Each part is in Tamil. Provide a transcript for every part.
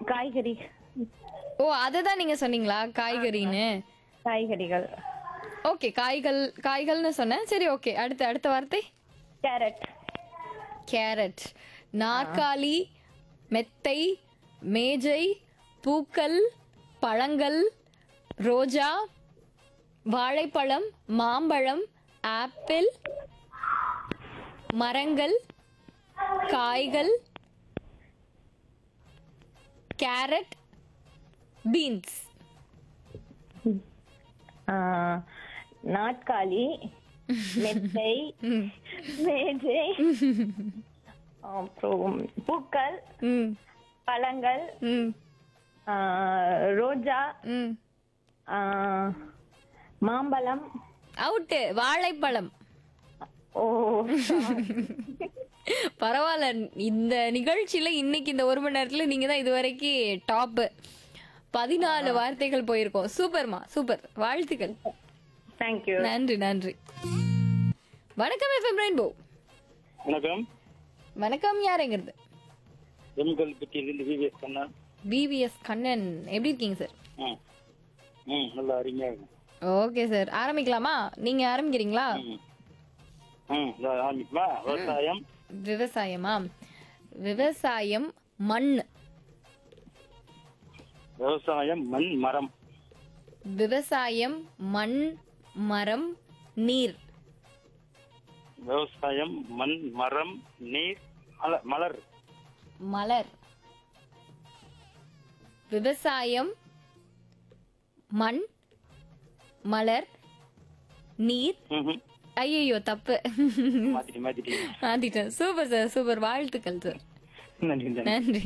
காய்கறி ஓ அதுதான் நீங்க சொன்னீங்களா காய்கறின்னு காய்கறிகள் ஓகே காய்கள் காய்கள்னு சொன்னேன் சரி ஓகே அடுத்த அடுத்த வார்த்தை கேரட் கேரட் நாற்காலி மெத்தை மேஜை பூக்கள் பழங்கள் ரோஜா வாழைப்பழம் மாம்பழம் ஆப்பிள் மரங்கள் காய்கள் கேரட் பீன்ஸ் ஆ, நாட்காலி மெத்தை மேஜை அப்புறம் பூக்கள் ம் பழங்கள் ம் ஆ, ரோஜா ம் ஆ, மாம்பழம் அவுட்டு வாழைப்பழம் ஓ பரவாயில்ல இந்த நிகழ்ச்சியில இன்னைக்கு இந்த ஒரு மணி நேரத்துல நீங்க தான் இதுவரைக்கும் டாப் பதினாலு வார்த்தைகள் போயிருக்கோம் சூப்பர்மா சூப்பர் வாழ்த்துக்கள் தேங்க்யூ நன்றி நன்றி வணக்கம் எஃப்எம் ரெயின்போ வணக்கம் வணக்கம் யாருங்கிறது எம்கல் பட்டியிலிருந்து விவிஎஸ் கண்ணன் பிவிஎஸ் கண்ணன் எப்படி இருக்கீங்க சார் ம் ம் நல்லா அருமையா இருக்கும் ஓகே சார் ஆரம்பிக்கலாமா நீங்க ஆரம்பிக்கிறீங்களா ம் ம் இதோ ஆரம்பிக்குமா விவசாயம் விவசாயமா விவசாயம் மண் விவசாயம் மண் மரம் விவசாயம் மண் மரம் நீர் விவசாயம் மண் மரம் நீர் மல- மலர் மலர் விவசாயம் மண் மலர் நீர் ம்ஹும். ஐயோ தப்பு மாத்திட்டு மாத்திட்டு மாத்திட்டேன் சூப்பர் சார் சூப்பர் வாழ்த்துக்கள் சார் நன்றி நன்றி நன்றி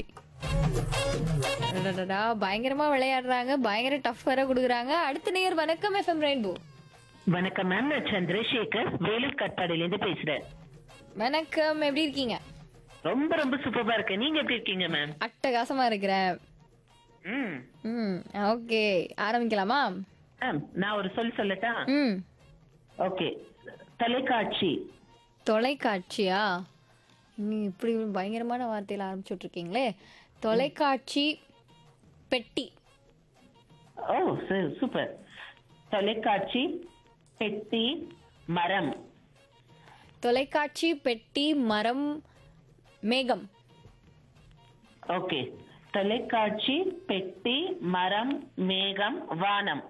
அடடடா, பயங்கரமா விளையாடுறாங்க பயங்கர டஃப் வேற குடுக்குறாங்க அடுத்த நேர் வணக்கம் எஃப்எம் ரெயின்போ வணக்கம் மேம் நான் சந்திரசேகர் வேலூர் கட்பாடியில இருந்து பேசுறேன் வணக்கம் எப்படி இருக்கீங்க ரொம்ப ரொம்ப சூப்பரா இருக்கேன் நீங்க எப்படி இருக்கீங்க மேம் அட்டகாசமா இருக்கிறேன் ம் ம் ஓகே ஆரம்பிக்கலாமா மேம் நான் ஒரு சொல் சொல்லட்டா ம் ஓகே தொலைக்காட்சி தொலைக்காட்சியா நீ இப்படி ஒரு பயங்கரமான வார்த்தையில ஆரம்பிச்சுட்டு இருக்கீங்களே தொலைக்காட்சி பெட்டி ஓ சு- சூப்பர் தொலைக்காட்சி பெட்டி மரம் தொலைக்காட்சி பெட்டி மரம் மேகம் ஓகே தொலைக்காட்சி பெட்டி மரம் மேகம் வானம்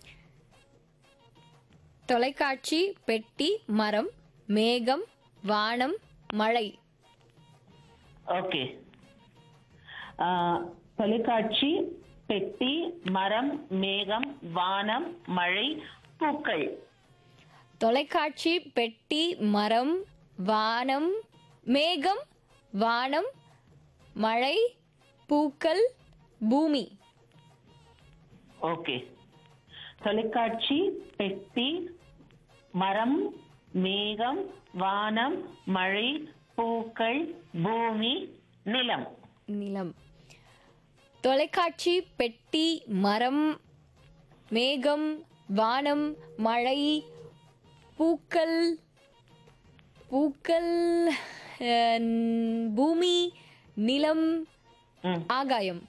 தொலைக்காட்சி பெட்டி மரம் மேகம் வானம் மழை ஓகே ஆ, தொலைக்காட்சி பெட்டி மரம் மேகம் வானம் மழை பூக்கள் தொலைக்காட்சி பெட்டி மரம் வானம் மேகம் வானம் மழை பூக்கள் பூமி ஓகே தொலைக்காட்சி பெட்டி மரம் மேகம் வானம் மழை பூக்கள் பூமி நிலம் நிலம் தொலைக்காட்சி பெட்டி மரம் மேகம் வானம் மழை பூக்கள் பூக்கள் அஹ், பூமி நிலம் ம். ஆகாயம்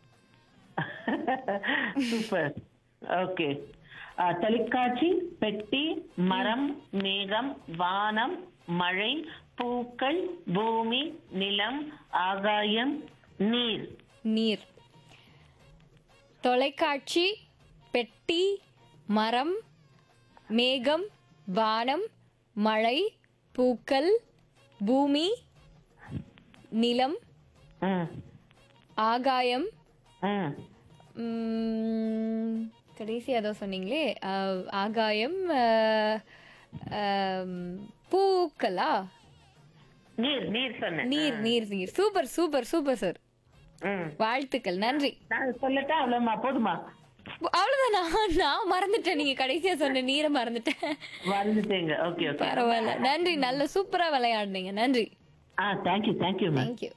சூப்பர் ஓகே தொலைக்காட்சி பெட்டி மரம் மேகம் வானம் மழை பூக்கள் பூமி நிலம் ஆகாயம் நீர் நீர் தொலைக்காட்சி பெட்டி மரம் மேகம் வானம் மழை பூக்கள் பூமி நிலம் ம் ஆகாயம் ம் உம், கடைசி ஏதோ சொன்னீங்களே அஹ், ஆகாயம் அஹ், அம், பூக்களா நீர் நீர் சொன்னேன் நீர் நீர் நீர் சூப்பர் சூப்பர் சூப்பர் சார் ம் வாழ்த்துக்கள் நன்றி நான் சொல்லட்டா அவ்வளவுமா போதுமா அவ்வளவுதானா நான் மறந்துட்டேன் நீங்க கடைசியா சொன்ன நீரை மறந்துட்டேன் வந்துட்டீங்க ஓகே ஓகே பரவாயில்ல நன்றி நல்ல சூப்பரா விளையாடுனீங்க நன்றி ஆ தேங்க்யூ தேங்க்யூ மேம் தேங்க்யூ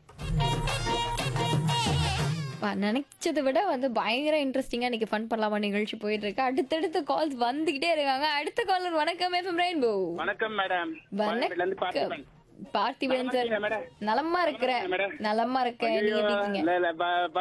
நினைச்சதை விட வந்து பயங்கர இன்ட்ரெஸ்டிங்கா இன்னைக்கு ஃபன் பண்ணலாமா நிகழ்ச்சி போயிட்டு இருக்கு அடுத்தடுத்து கால்ஸ் வந்துகிட்டே இருக்காங்க அடுத்த காலர் வணக்கம் எஃப்எம் ரெயின்போ வணக்கம் மேடம் கோயம்பேடுல இருந்து வணக்கம் பார்த்திபன் பார்த்திபன் சார் மேடம் நலமா இருக்கிறேன் மேடம். நலமா இருக்கேன் நீங்க எப்படி இருக்கீங்க இல்ல இல்ல ப-